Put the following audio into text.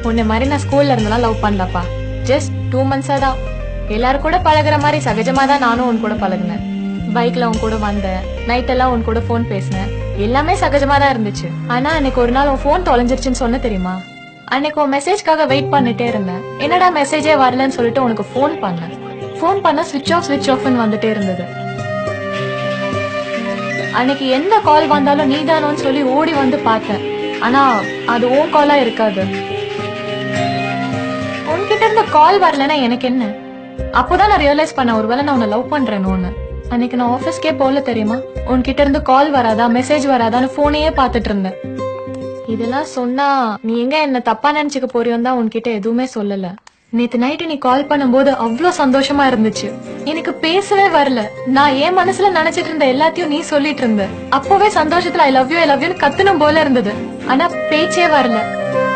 உன்னை மாதிரி நான் ஸ்கூல்ல இருந்தெல்லாம் லவ் பண்ணலப்பா ஜஸ்ட் டூ மந்த்ஸா தான் எல்லாரும் கூட பழகுற மாதிரி சகஜமா தான் நானும் உன் கூட பழகுனேன் பைக்ல உன் கூட வந்தேன் நைட் எல்லாம் உன் கூட ஃபோன் பேசினேன் எல்லாமே சகஜமா தான் இருந்துச்சு ஆனா அன்னைக்கு ஒரு நாள் உன் ஃபோன் தொலைஞ்சிருச்சுன்னு சொன்ன தெரியுமா அன்னைக்கு உன் மெசேஜ்க்காக வெயிட் பண்ணிட்டே இருந்தேன் என்னடா மெசேஜே வரலன்னு சொல்லிட்டு உனக்கு ஃபோன் பண்ணேன் ஃபோன் பண்ண ஸ்விட்ச் ஆஃப் ஸ்விட்ச் ஆஃப்னு வந்துட்டே இருந்தது அன்னைக்கு எந்த கால் வந்தாலும் நீதானோன்னு சொல்லி ஓடி வந்து பார்த்தேன் ஆனா அது உன் காலா இருக்காது உன்கிட்ட இருந்து கால் வரலன்னா எனக்கு என்ன அப்போதான் நான் ரியலைஸ் பண்ண ஒருவேளை நான் உன்னை லவ் பண்றேனோன்னு அன்னைக்கு நான் ஆபீஸ்க்கே போல தெரியுமா உன்கிட்ட இருந்து கால் வராதா மெசேஜ் வராதான்னு போனையே பார்த்துட்டு இருந்தேன் இதெல்லாம் சொன்னா நீ எங்க என்ன தப்பா நினைச்சுக்க போறியோன்னு தான் உன்கிட்ட எதுவுமே சொல்லல நேத்து நைட்டு நீ கால் பண்ணும்போது அவ்வளோ சந்தோஷமா இருந்துச்சு எனக்கு பேசவே வரல நான் என் மனசுல நினைச்சிட்டு இருந்த எல்லாத்தையும் நீ சொல்லிட்டு இருந்த அப்பவே சந்தோஷத்துல I love you I love யூன்னு கத்தணும் போல இருந்தது ஆனா பேச்சே வரல